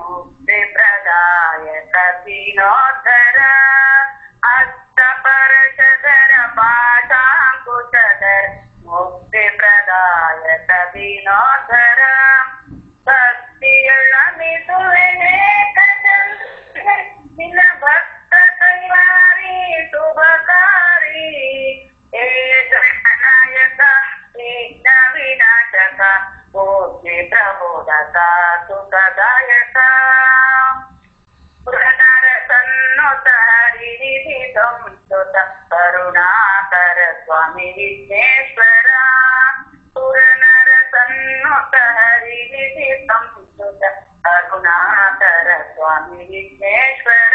ಮುಕ್ತಿ ಪ್ರದಾಯಕ ದೀನೋದ್ಧರ ಹಸ್ತಪರಶಧರ ಪಾಶಾಂಕುಶಧರ ಮುಕ್ತಿ ಪ್ರದಾಯಕ ದೀನೋದ್ಧರ ಭಕ್ತಿಯುಳ್ಳ ಮಿಸುವೆನೆ ನಿನ್ನ ಭಕ್ತ ಕೈವಾರಿ ಶುಭಕಾರಿ ಹೇ ಗಣನಾಯಕ ವಿಘ್ನ ವಿನಾಶಕ ಭೋಗಿ ಪ್ರಬೋಧಕ ಸುಖದಾಯಕ ಪುರನರ ಸನ್ನುತ ಹರಿನಿಧಿ ಸಂಸ್ತುತ ಕರುಣಾಕರ ಸ್ವಾಮಿ ವಿಘ್ನೇಶ್ವರ ಪುರನರ ಸನ್ನುತ ಹರಿನಿಧಿ ಸಂಸ್ತುತ ಕರುಣಾಕರ ಸ್ವಾಮಿ ವಿಘ್ನೇಶ್ವರ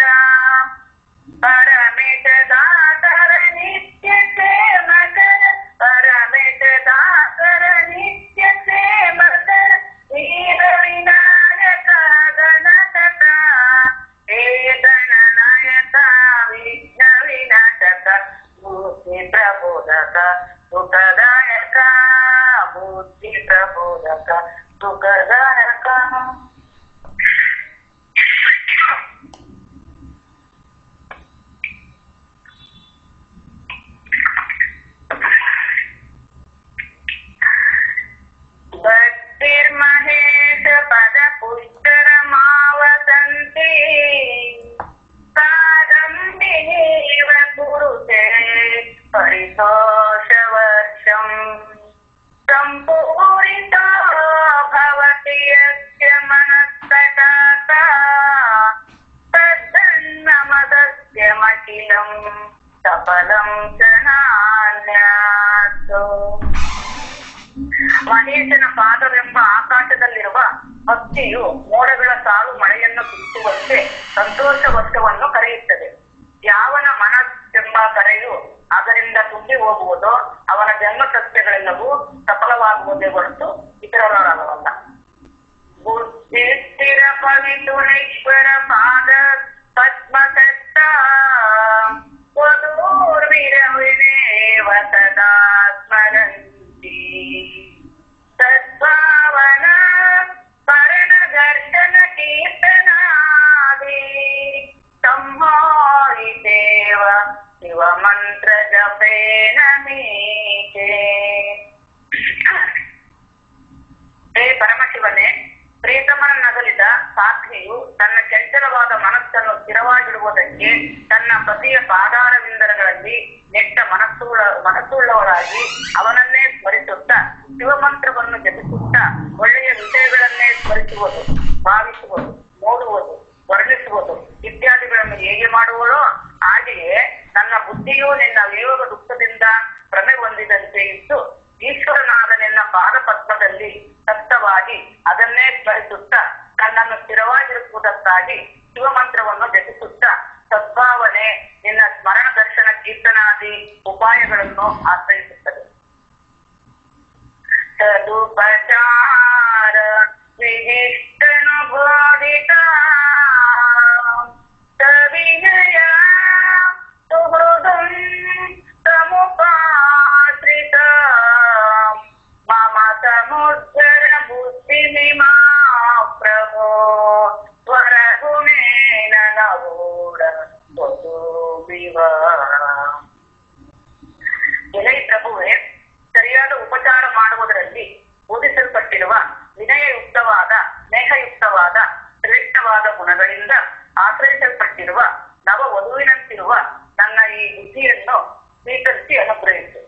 ಪರಮೇಶದಾತರ ನಿತ್ಯ ಸೇಮಕರ ಪರಮೇಶದಾತರ ನಿತ್ಯ ಸೇಮಕರ ವೀರ ವಿನಾಯಕ ಗಣಕಟ ಹೇ ಗಣನಾಯಕ ವಿಘ್ನ ವಿನಾಶಕ ಬುದ್ಧಿ ಪ್ರಬೋಧಕ ಸುಖದಾಯಕ ಬುದ್ಧಿ ಪ್ರಬೋಧಕ ಸುಖದಾಯಕ ಭಕ್ತಿರ್ಮಹೇಶ ಪದ ಪುಷ್ಕರ ಮಾವಸಂತಿ ಕಾದಂಬಿನೀವ ಕುರುತೆ ಪರಿತೋಷ ವರ್ಷಂ ಸಂಪೂರಿತೋ ಭವತಿ ಯಸ್ಯ ಮನಸ್ತಟಾತ ತದ್ದನ್ನಮದಸ್ಯಮಖಿಲಂ ಸಫಲಂ ಚ ನಾನ್ಯಾತ್ ಮಹೇಶನ ಪಾದವೆಂಬ ಆಕಾಶದಲ್ಲಿರುವ ಭಕ್ತಿಯು ಮೋಡಗಳ ಸಾಲು ಮಳೆಯನ್ನು ಬಿತ್ತುವಂತೆ ಸಂತೋಷ ವರ್ಷವನ್ನು ಕರೆಯುತ್ತದೆ ಯಾವನ ಮನಸ್ಸೆಂಬ ಕರೆಯು ಅದರಿಂದ ತುಂಬಿ ಹೋಗುವುದೋ ಅವನ ಜನ್ಮ ಸತ್ಯಗಳೆಲ್ಲವೂ ಸಫಲವಾಗುವುದೇ ಹೊರತು ಇತರರವಲ್ಲ ಬುದ್ಧಿ ಸ್ಥಿರ ಪವಿತುರೇಶ್ವರ ಪಾದ ಪದ್ಮಕರ್ತ ವಧೂರ್ವಿರವಿನೇವ ಸದಾ ಸ್ಮರಂತಿ ಸದ್ಭಾವನ ಕರಣ ದರ್ಶನ ಕೀರ್ತನಾದಿ ಸಂಹಾರಿತೇವ ಶಿವ ಮಂತ್ರ ಜಪೇನ ಮೀಕೆ ಹೇ ಪರಮಶಿವನೇ ಪ್ರೀತಮನಗಲಿದ ಸಾಧ್ವಿಯು ತನ್ನ ಚಂಚಲವಾದ ಮನಸ್ಸನ್ನು ಸ್ಥಿರವಾಗಿಡುವುದಕ್ಕೆ ತನ್ನ ಪತಿಯ ಪಾದಾರವಿಂದರಗಳಲ್ಲಿ ನೆಟ್ಟ ಮನಸ್ಸುಳ್ಳ ಮನಸ್ಸುಳ್ಳವಳಾಗಿ ಅವನನ್ನೇ ಸ್ಮರಿಸುತ್ತಾ ಶಿವಮಂತ್ರವನ್ನು ಜಪಿಸುತ್ತಾ ಒಳ್ಳೆಯ ವಿಷಯಗಳನ್ನೇ ಸ್ಮರಿಸುವುದು ಭಾವಿಸುವುದು ನೋಡುವುದು ವರ್ಣಿಸುವುದು ಇತ್ಯಾದಿಗಳನ್ನು ಹೇಗೆ ಮಾಡುವಳೋ ಹಾಗೆಯೇ ನನ್ನ ಬುದ್ಧಿಯು ನಿನ್ನ ವಿಯೋಗ ದುಃಖದಿಂದ ಭ್ರಮೆ ಹೊಂದಿದಂತೆ ಇದ್ದು ಈಶ್ವರನಾದ ನಿನ್ನ ಪಾದಪದ್ಮದಲ್ಲಿ ಸಪ್ತವಾಗಿ ಅದನ್ನೇ ಸ್ಮರಿಸುತ್ತಾ ತನ್ನನ್ನು ಸ್ಥಿರವಾಗಿರಿಸುವುದಕ್ಕಾಗಿ ಶಿವಮಂತ್ರವನ್ನು ಜಪಿಸುತ್ತಾ ಸದ್ಭಾವನೆ ನಿನ್ನ ಸ್ಮರಣ ದರ್ಶನ ಕೀರ್ತನಾದಿ ಉಪಾಯಗಳನ್ನು ಆಶ್ರಯಿಸುತ್ತದೆ ಸದುಪಚಾರ ವಿಧಿಷ್ಟನುಬೋಧಿತ ಸವಿನಯ ಸುಹೃದಂ ಸಮುಪಾಶ್ರಿತ ಮಮ ಸಮುದ್ರ ಬುದ್ಧಿಮಿಮಾ ಪ್ರಭೋ ಸ್ವರಗುಣೇನ ನವೋಡ ಎಲೈ ಪ್ರಭುವೇ ಸರಿಯಾದ ಉಪಚಾರ ಮಾಡುವುದರಲ್ಲಿ ಬೋಧಿಸಲ್ಪಟ್ಟಿರುವ ವಿನಯಯುಕ್ತವಾದ ಸ್ನೇಹಯುಕ್ತವಾದ ಶ್ರೇಷ್ಠವಾದ ಗುಣಗಳಿಂದ ಆಶ್ರಯಿಸಲ್ಪಟ್ಟಿರುವ ನವ ವಧುವಿನಂತಿರುವ ನನ್ನ ಈ ಬುದ್ಧಿಯನ್ನು ಸ್ವೀಕರಿಸಿ ಅನುಗ್ರಹಿಸು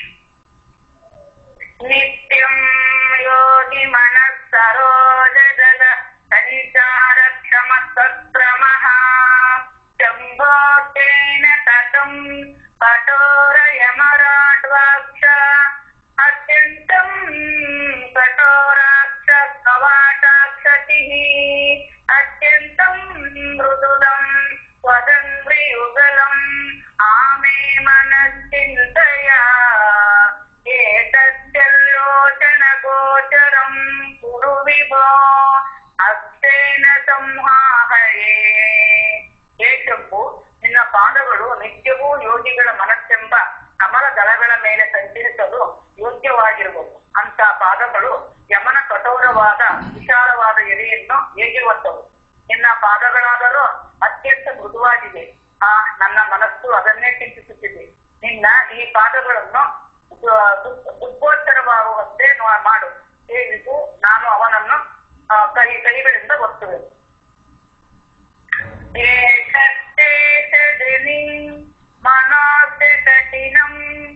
ನಿತ್ಯಂ ಯೋಗಿ ಮನಸ್ಸರೋಜದ ಸಂಚಾರ ಕ್ಷಮ ಸಕ್ರಮಃ ಶಂಭೋಟೇನ ತತಂ ಕಠೋರ ಯಮರಾಡ್ವಾಕ್ಷ ಅತ್ಯಂತಂ ಕಠೋರಾಕ್ಷ ಕವಾಟಾಕ್ಷತಿಃ ಅತ್ಯಂತಂ ಮೃದುಲಂ ವದಂಗ್ರಿಯುಗಲಂ ಆಮೇ ಮನಶ್ಚಿಂತಯ ಏತಚ್ಚಲ್ಲೋಚನ ಗೋಚರಂ ಕುರು ವಿಭೋ ಅಕ್ಷೇನ ಸಂಹಾಹಯೇ ಹೇ ಶಂಭು ನಿನ್ನ ಪಾದಗಳು ನಿತ್ಯವೂ ಯೋಗಿಗಳ ಮನಸ್ಸೆಂಬ ಕಮಲ ದಳಗಳ ಮೇಲೆ ಸಂಚರಿಸಲು ಯೋಗ್ಯವಾಗಿರುವವು ಅಂತ ಪಾದಗಳು ಯಮನ ಕಠೋರವಾದ ವಿಶಾಲವಾದ ಎಲೆಯನ್ನು ಹೇಗೆ ಒತ್ತವು ನಿನ್ನ ಪಾದಗಳಾದರೂ ಅತ್ಯಂತ ಮೃದುವಾಗಿದೆ ಆ ನನ್ನ ಮನಸ್ಸು ಅದನ್ನೇ ಚಿಂತಿಸುತ್ತಿದೆ ನಿನ್ನ ಈ ಪಾದಗಳನ್ನು ದು- ದು- ದುಗ್ಗೋಚರವಾಗುವಂತೆ ನೋ- ಮಾಡು ಹೇಳಿದ್ದು ನಾನು ಅವನನ್ನು ಆ, ಕೈ ಕೈಗಳಿಂದ ಒತ್ತುವೆ ಏಷತ್ತೇಷದಿನಿ ಮನೋಸ್ಯ ಕಠಿಣಂ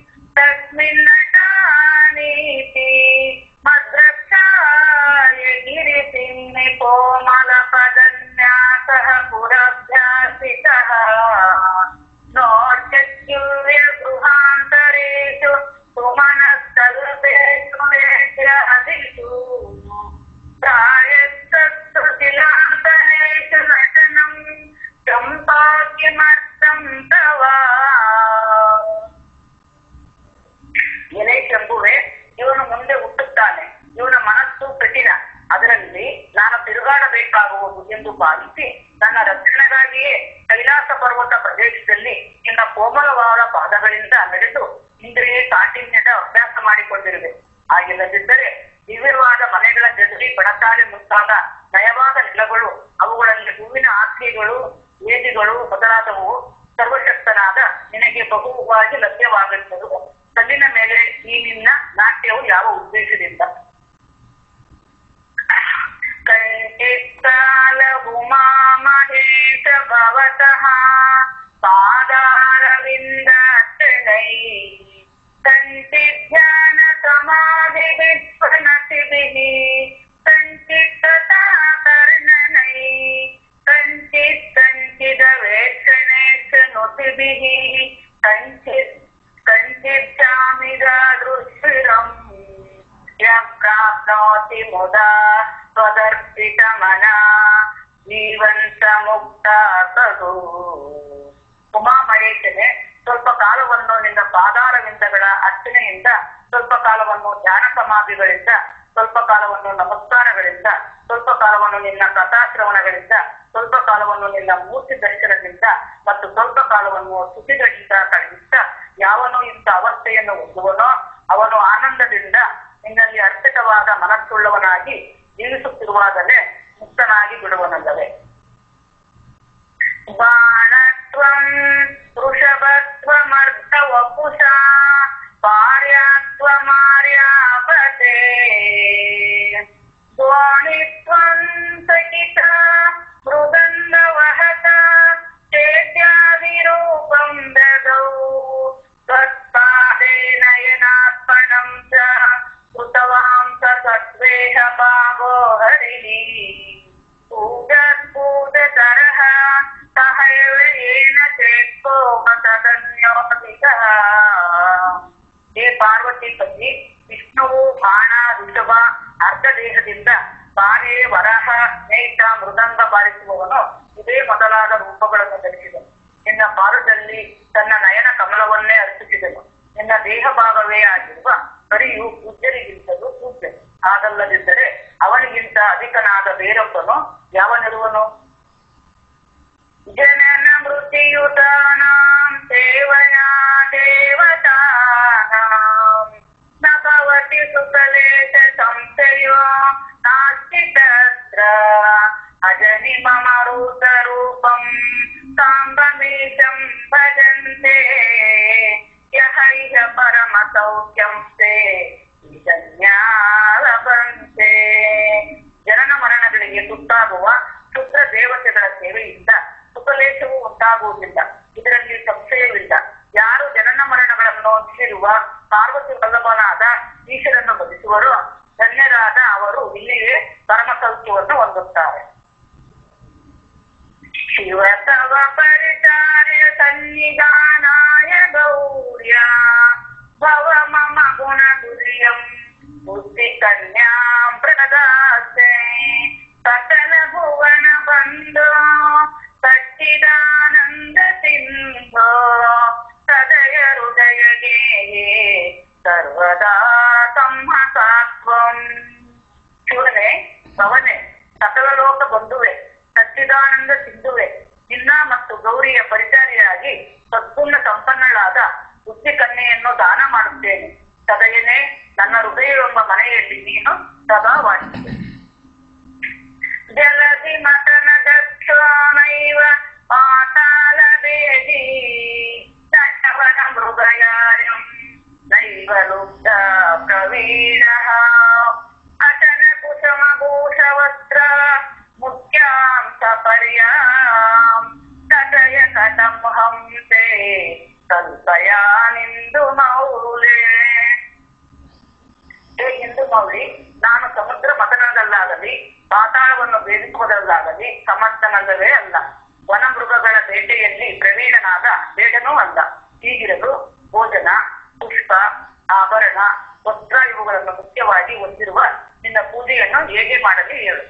ತಸ್ಮಿನ್ನಟಾನೀತಿ ಮದ್ರಕ್ಷಾಯ ಗಿರಿಸಿಂಹಿ ಕೋಮಲ ಪದನ್ಯಾಸಃ ಪುರಭ್ಯಾಸಿತಃ ನೋರ್ಚಕ್ಯುರ್ಯ ಗೃಹಾಂತರೇಷು ಸುಮನಸ್ತಲ್ಪೇಷು ವೇದ್ಯಾದಿಷು ಪ್ರಾಯಸ್ತತ್ತು ಶಿಲಾಂತರೇಷು ನಟನಂ ಚಂಪಾಕಿಮರ್ಥಂ ತವ ಎಲೆ ಚೆಂಬುವೆ ಇವನು ಮುಂದೆ ಹುಟ್ಟುತ್ತಾನೆ ಇವನ ಮನಸ್ಸು ಕಠಿಣ ಅದರಲ್ಲಿ ನಾನು ತಿರುಗಾಡಬೇಕಾಗುವುದು ಎಂದು ಭಾವಿಸಿ ನನ್ನ ರಕ್ಷಣೆಗಾಗಿಯೇ ಕೈಲಾಸ ಪರ್ವತ ಪ್ರದೇಶದಲ್ಲಿ ನಿನ್ನ ಕೋಮಲವಾದ ಪಾದಗಳಿಂದ ನಡೆದು ಇಂದ್ರಿಯ ಕಾಠಿಣ್ಯದ ಅಭ್ಯಾಸ ಮಾಡಿಕೊಂಡಿರುವೆ ಹಾಗಿಲ್ಲದಿದ್ದರೆ ದಿವ್ಯವಾದ ಮನೆಗಳ ಜಗಲಿ ಪಣಕಾಲೆ ಮುಂತಾದ ನಯವಾದ ನೆಲಗಳು ಅವುಗಳಲ್ಲಿ ಹೂವಿನ ಆಸ್ತಿಗಳು ವೇದಿಗಳು ಮೊದಲಾದವು ಸರ್ವಶಕ್ತನಾದ ನಿನಗೆ ಬಹುವಾಗಿ ಲಭ್ಯವಾಗುತ್ತದೆ ಕಲ್ಲಿನ ಮೇಲೆ ಈ ನಿನ್ನ ನಾಟ್ಯವು ಯಾವ ಉದ್ದೇಶದಿಂದ ಕಂಚಿತ್ಕಾಲ ಉಮಾ ಮಹೇಶ ಭವತಃ ಪಾದಾರವಿಂದ ಅರ್ಚನೈ ಕಂಚಿಧ್ಯಾನ ಸಮಾಧಿ ವಿಶ್ವನತಿಭಿಃ ಕಂಚಿತ್ತತಾ ಕರ್ಣನೈ ಕಂಚಿತ್ ಕಂಚಿದ ವೇಕ್ಷಣೇಶ ನುತಿಭಿಃ ಕಂಚಿತ್ ಕಂಚಿಚ್ಚಾಮಿದ ದೃಶ್ಯರಂ ಪ್ರಾಪ್ನೋತಿ ಮುದಾ ಸ್ವದರ್ಪಿತ ಮನ ಜೀವಂತ ಮುಕ್ತ ಸದು ಉಮಾ ಮಹೇಶನೆ ಸ್ವಲ್ಪ ಕಾಲವನ್ನು ನಿನ್ನ ಪಾದಾರವಿಂದಗಳ ಅರ್ಚನೆಯಿಂದ ಸ್ವಲ್ಪ ಕಾಲವನ್ನು ಧ್ಯಾನ ಸಮಾಧಿಗಳಿಂದ ಸ್ವಲ್ಪ ಕಾಲವನ್ನು ನಮಸ್ಕಾರಗಳಿಂದ ಸ್ವಲ್ಪ ಕಾಲವನ್ನು ನಿನ್ನ ಕಥಾಶ್ರವಣಗಳಿಂದ ಸ್ವಲ್ಪ ಕಾಲವನ್ನು ನಿನ್ನ ಮೂರ್ತಿ ದರ್ಶನದಿಂದ ಮತ್ತು ಸ್ವಲ್ಪ ಕಾಲವನ್ನು ಸ್ತುತಿಗಳಿಂದ ಕಳೆದಿದ್ದ ಯಾವನು ಇಂಥ ಅವಸ್ಥೆಯನ್ನು ಹೊಂದುವನೋ ಅವನು ಆನಂದದಿಂದ ನಿನ್ನಲ್ಲಿ ಅರ್ಪಿತವಾದ ಮನಸ್ಸುಳ್ಳವನಾಗಿ ಜೀವಿಸುತ್ತಿರುವಾಗಲೇ ಮುಕ್ತನಾಗಿ ಬಿಡುವನಲ್ಲವೇ ಬಾಣತ್ವಂ ವೃಷಭತ್ವಮರ್ಥ ವಪುಷಾ ಪಾರ್ಯಾತ್ವಮಾರ್ಯಾಪತೆ ದ್ವಾಣಿತ್ವಂ ಸಕಿತ ಮೃದಂಗವಹತ ಚೇತ್ಯಾದಿರೂಪಂ ದದೌ ತತ್ಪಾದೇ ನಯನಾರ್ಪಣಂ ಚ ಕೃತವಾಂ ಸ ಸತ್ವೇಹ ಭಾಗೋ ಹರಿಃ पूजत्पूजतरः सहैव येन चेत्कोमतदन्योऽधिकः ಹೇ ಪಾರ್ವತಿ ಪತಿ ವಿಷ್ಣುವು ಬಾಣ ಋಷಭ ಅರ್ಧ ದೇಹದಿಂದ ಬಾರೆ ವರಹ ನೇತ ಮೃದಂಗ ಬಾರಿಸುವವನು ಇದೇ ಮೊದಲಾದ ರೂಪಗಳನ್ನು ಧರಿಸಿದನು ನಿನ್ನ ಪಾದದಲ್ಲಿ ತನ್ನ ನಯನ ಕಮಲವನ್ನೇ ಅರ್ಪಿಸಿದನು ನಿನ್ನ ದೇಹ ಭಾಗವೇ ಆಗಿರುವ ಹರಿಯು ಪೂಜ್ಯರಿಗಿಂತಲೂ ಪೂಜ್ಯ ಹಾಗಲ್ಲದಿದ್ದರೆ ಅವನಿಗಿಂತ ಅಧಿಕನಾದ ಬೇರೊಬ್ಬನು ಯಾವನಿರುವನು ಜನನ ಮೃತ್ಯುತಾನಾಂ ಸೇವಯಾ ದೇವತಾನಾಂ ನ ಭವತಿ ಸುಕಲೇಶ ಸಂಶಯೋ ನಾಸ್ತಿ ತತ್ರ ಅಜನಿ ಮಮ ರೂಪಂ ಸಾಂಬಮೀಶಂ ಭಜಂತೆ ಯಹೈಹ ಪರಮ ಸೌಖ್ಯಂ ತೇ ಈಶನ್ಯಾಲಭಂತೆ ಜನನ ಮರಣಗಳಿಗೆ ತುತ್ತಾಗುವ ಶುದ್ಧ ದೇವತೆಗಳ ಸೇವೆಯಿಂದ ಸುಖಲೇಶವೂ ಉಂಟಾಗುವುದಿಲ್ಲ ಇದರಲ್ಲಿ ಸಂಶಯವಿಲ್ಲ ಯಾರು ಜನನ ಮರಣಗಳನ್ನು ಹೊಂದಿರುವ ಪಾರ್ವತಿ ವಲ್ಲಭನಾದ ಈಶ್ವರನ್ನು ಭಜಿಸುವರೋ ಧನ್ಯರಾದ ಅವರು ಇಲ್ಲಿಯೇ ಪರಮ ಸೌಖ್ಯವನ್ನು ಹೊಂದುತ್ತಾರೆ ಶಿವ ತವ ಪರಿಚಾರ್ಯ ಸನ್ನಿಧಾನಾಯ ಗೌರ್ಯ ಭವ ಮಮ ಗುಣ ಗುರಿಯಂ ಬುದ್ಧಿ ಕನ್ಯಾಂ ಪ್ರದಾಸೆ ಸಕಲ ಭುವನ ಬಂಧೋ ಸಚ್ಚಿದಾನಂದ ಸಿಂಧೋ ಸದಯ ಹೃದಯಗೆ ಸರ್ವದಾ ಸಂಹಸಾತ್ವಂ ಶಿವನೇ ಭವನೆ ಸಕಲ ಲೋಕ ಬಂಧುವೆ ಸಚ್ಚಿದಾನಂದ ಸಿಂಧುವೆ ನಿನ್ನ ಮತ್ತು ಗೌರಿಯ ಪರಿಚಾರಿಯಾಗಿ ಸದ್ಗುಣ ಸಂಪನ್ನಳಾದ ಬುದ್ಧಿ ಕನ್ಯೆಯನ್ನು ದಾನ ಮಾಡುತ್ತೇನೆ ಸದಯನೇ ನನ್ನ ಹೃದಯವೆಂಬ ಮನೆಯಲ್ಲಿ ನೀನು ಸದಾ ವಾಸಿಸು ಜಲಧಿ ಮತನದ ವೃದ್ಧ ಪ್ರವೀಣ ಅಟನ ಕುಸುಮಭೂಷವಸ್ತ್ರ ಮುಖ್ಯಾಂ ಸಪರ್ಯಾಂ ಕಥಯ ಕಥಂ ಹಂಸೆ ಕಲ್ಪಯಾನಿಂದು ಮೌಲೆ ಹೇ ಹಿಂದೂ ಮೌಳಿ ನಾನು ಸಮುದ್ರ ಮತನದಲ್ಲಾಗಲಿ ಪಾತಾಳವನ್ನು ಭೇದಿಸುವುದರಲ್ಲಾಗಲಿ ಸಮರ್ಥನಲ್ಲವೇ ಅಲ್ಲ ವನ ಮೃಗಗಳ ಬೇಟೆಯಲ್ಲಿ ಪ್ರವೀಣನಾದ ಬೇಡನೂ ಅಲ್ಲ ಹೀಗಿರಲು ಭೋಜನ ಪುಷ್ಪ ಆಭರಣ ವಸ್ತ್ರ ಇವುಗಳನ್ನು ಮುಖ್ಯವಾಗಿ ಹೊಂದಿರುವ ನಿನ್ನ ಪೂಜೆಯನ್ನು ಹೇಗೆ ಮಾಡಲಿ ಹೇಳು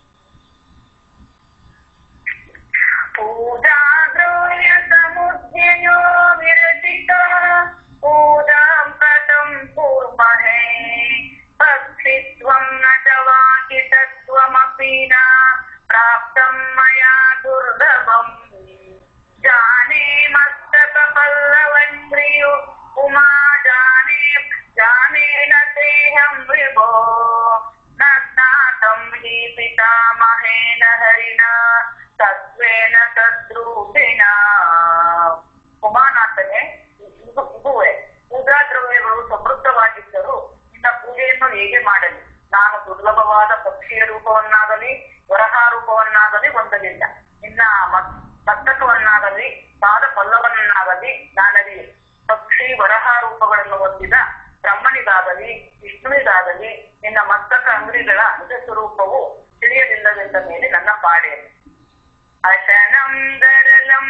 ಪೂಜಾ ದ್ರೋಣ್ಯ ಸಮುದ್ಯಯೋ ವಿರಚಿತ ಪೂಜಾಂ ಕಥಂ ಕೂರ್ಮಹೇ ಪಕ್ಷಿತ್ವಂ ನ ಚ ವಾಕಿತತ್ವಮಪಿ ನ ಪ್ರಾಪ್ತಂ ಮಯಾ ದುರ್ಲಭಂ ಜಾನೇ ಮಸ್ತಕ ಪಲ್ಲವಂಗ್ರಿಯು ಉಮಾ ಜಾನೇ ಜಾನೇನ ತೇಹಂ ವಿಭೋ ನ ಸ್ನಾತಂ ಹಿ ಪಿತಾಮಹೇನ ಹರಿಣ ತತ್ವೇನ ತದ್ರೂಪಿಣ ಉಮಾನಾಥನೇ ಇದು ಇದುವೇ ಪೂಜಾ ದ್ರವ್ಯಗಳು ಸಮೃದ್ಧವಾಗಿದ್ದರೂ ನಿನ್ನ ಪೂಜೆಯನ್ನು ಹೇಗೆ ಮಾಡಲಿ ನಾನು ದುರ್ಲಭವಾದ ಪಕ್ಷಿಯ ರೂಪವನ್ನಾಗಲಿ ವರಹ ರೂಪವನ್ನಾಗಲಿ ಹೊಂದಲಿಲ್ಲ ನಿನ್ನ ಮತ್- ಮಸ್ತಕವನ್ನಾಗಲಿ ಪಾದ ಪಲ್ಲವನ್ನಾಗಲಿ ನಾನರಿಯೆ ಪಕ್ಷಿ ವರಹ ರೂಪಗಳನ್ನು ಹೊಂದಿದ ಬ್ರಹ್ಮನಿಗಾಗಲಿ ವಿಷ್ಣುವಿಗಾಗಲಿ ನಿನ್ನ ಮಸ್ತಕ ಅಂಗಡಿಗಳ ನಿಜ ಸ್ವರೂಪವು ತಿಳಿಯಲಿಲ್ಲವೆಂದ ಮೇಲೆ ನನ್ನ ಪಾಡೇನು ಅಶನಂ ದರಲಂ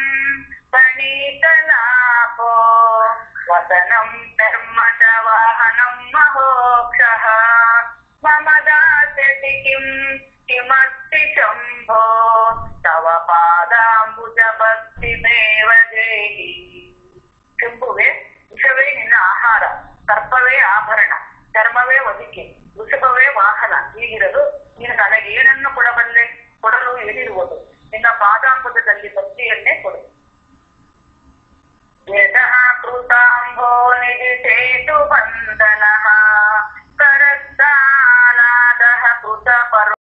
ಪಣೀತಲಾಪೋ ವಸನಂ ಧರ್ಮಟ ವಾಹನಂ ಮಹೋಕ್ಷಃ ಮಮ ದಾಸ್ಯತಿ ಕಿಂ ಕಿಮಸ್ತಿ ಶಂಭೋ ತವ ಪಾದಾಂಬುಜ ಭಕ್ತಿಮೇವ ದೇಹಿ ಶಂಭುವೆ ವಿಷವೇ ನಿನ್ನ ಆಹಾರ ಸರ್ಪವೇ ಆಭರಣ ಚರ್ಮವೇ ಹೊದಿಕೆ ವೃಷಭವೇ ವಾಹನ ಹೀಗಿರಲು ನೀನು ನನಗೆ ಏನನ್ನು ಕೊಡಬಲ್ಲೆ ಕೊಡಲು ಏನಿರುವುದು ನಿನ್ನ ಪಾದಾಂಬುಜದಲ್ಲಿ ಭಕ್ತಿಯನ್ನೇ ಕೊಡು ಯತಃ ಕೃತ